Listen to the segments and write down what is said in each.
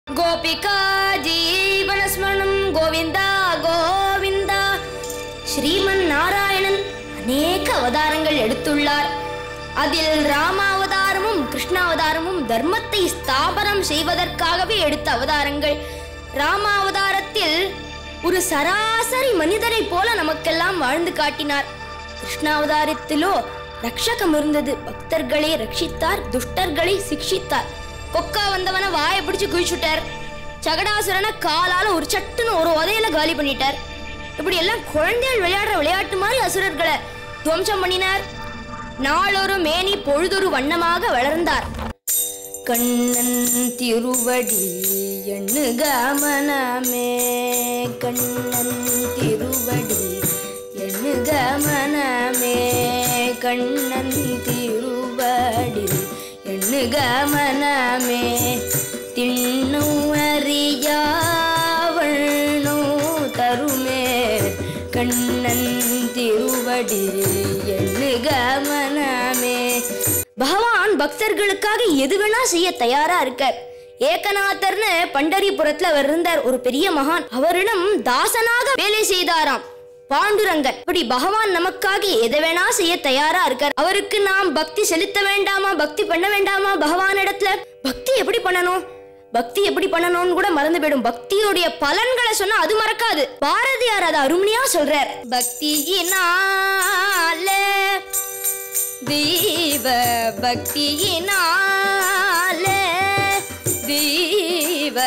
கோபிகா ஜீவனஸ்மரணம் கோவிந்தா கோவிந்தா ஸ்ரீமன் நாராயணன் அநேக அவதாரங்கள் எடுத்துள்ளார் அதில் ராமாவதாரமும் கிருஷ்ணாவதாரமும் தர்மத்தை ஸ்தாபனம் செய்வதற்காகவே எடுத்த அவதாரங்கள் ராமாவதாரத்தில் ஒரு சராசரி மனிதரைப் போல நமக்கெல்லாம் வாழ்ந்து காட்டினார் கிருஷ்ணாவதாரத்திலோ ரக்ஷகம் இருந்தது பக்தர்களை ரட்சித்தார் துஷ்டர்களை சிக்ஷித்தார் கொக்கா வந்தவன வாயை பிடிச்சு குழிச்சுட்டார் சகடாசுரனை காலால ஒரு சட்டுன்னு ஒரு உதையில காலி பண்ணிட்டார் இப்படி எல்லாம் குழந்தைகள் விளையாடுற விளையாட்டு மாதிரி அசுரர்களை துவம்சம் பண்ணினார் நாளொரு மேனி பொழுதொரு வண்ணமாக வளர்ந்தார் கண்ணன் திருவடி எண்ணுக மனமே கண்ணன் திருவடி எண்ணுக மனமே கண்ணன் திருவடி எண்ணுக மனமே திண்ணும் அறியாவண்ணோ தருமே கண்ணன் திருவடி எண்ணுக மனமே பகவான் பக்தர்களுக்காக எது வேணா செய்ய தயாரா இருக்கார் ஏகநாதர்னு பண்டரிபுரத்துல அவர் இருந்தார் ஒரு பெரிய மகான் அவரிடம் தாசனாக வேலை செய்தாராம் பாண்டுரங்கன் இப்படி பகவான் நமக்காக எதை வேணா செய்ய தயாரா இருக்கார் அவருக்கு நாம் பக்தி செலுத்த வேண்டாமா பக்தி பண்ண வேண்டாமா பகவான் இடத்துல பக்தி எப்படி பண்ணணும் பக்தி எப்படி பண்ணணும்னு கூட மறந்து போயிடும் பக்தியுடைய பலன்களை சொன்னா அது மறக்காது பாரதியார் அதை அருமையா சொல்றார் பக்தியினாலே தீப பக்தியினாலே தீப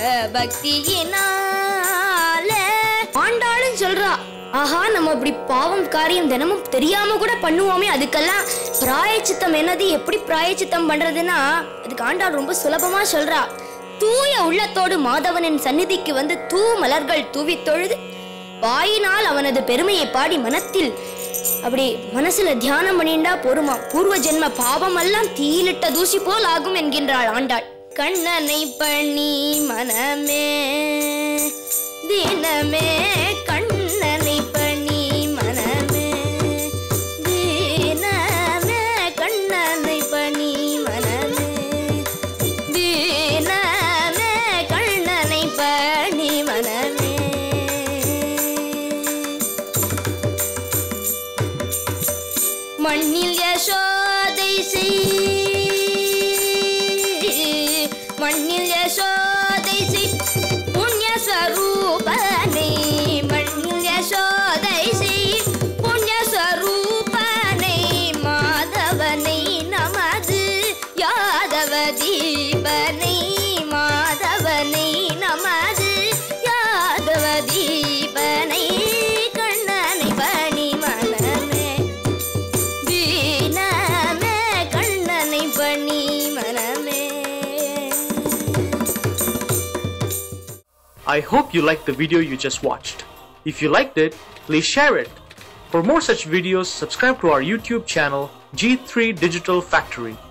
பக்தியினாலே ஆண்டாளும் சொல்றா ஆஹா நம்ம இப்படி பாவம் காரியம் தினமும் தெரியாம கூட பண்ணுவோமே அதுக்கெல்லாம் பிராயச்சித்தம் என்னது எப்படி பிராயச்சித்தம் பண்றதுன்னா அதுக்கு ஆண்டாள் ரொம்ப சுலபமா சொல்றா தூய உள்ளத்தோடு மாதவனின் சந்நிதிக்கு வந்து தூ மலர்கள் தூவித் தொழுது வாயினால் அவனது பெருமையை பாடி மனத்தில் அப்படி மனசுல தியானம் பண்ணிண்டா பொறுமா பூர்வ ஜென்ம பாவம் எல்லாம் தீயிலிட்ட தூசி போல் ஆகும் என்கின்றாள் ஆண்டாள் கண்ணனை பணி மனமே தினமே கண்ணனை பணி மனமே தினமே கண்ணனை பணி மனமே தினமே கண்ணனை பணி மனமே மண்ணில் யசோதை செய் மண்ணில் யசோதை செய் புண்ணிய ஸ்வரூபனை மண்ணில் யசோதை செய் புண்ணிய ஸ்வரூபனை மாதவனை நமது யாதவ தீபனை மாதவனை நமது யாதவ தீபனை கண்ணனை பணி மனமே தீனமே கண்ணனை பணி மனமே I hope you liked the video you just watched. If you liked it, please share it. For more such videos, subscribe to our YouTube channel G3 Digital Factory.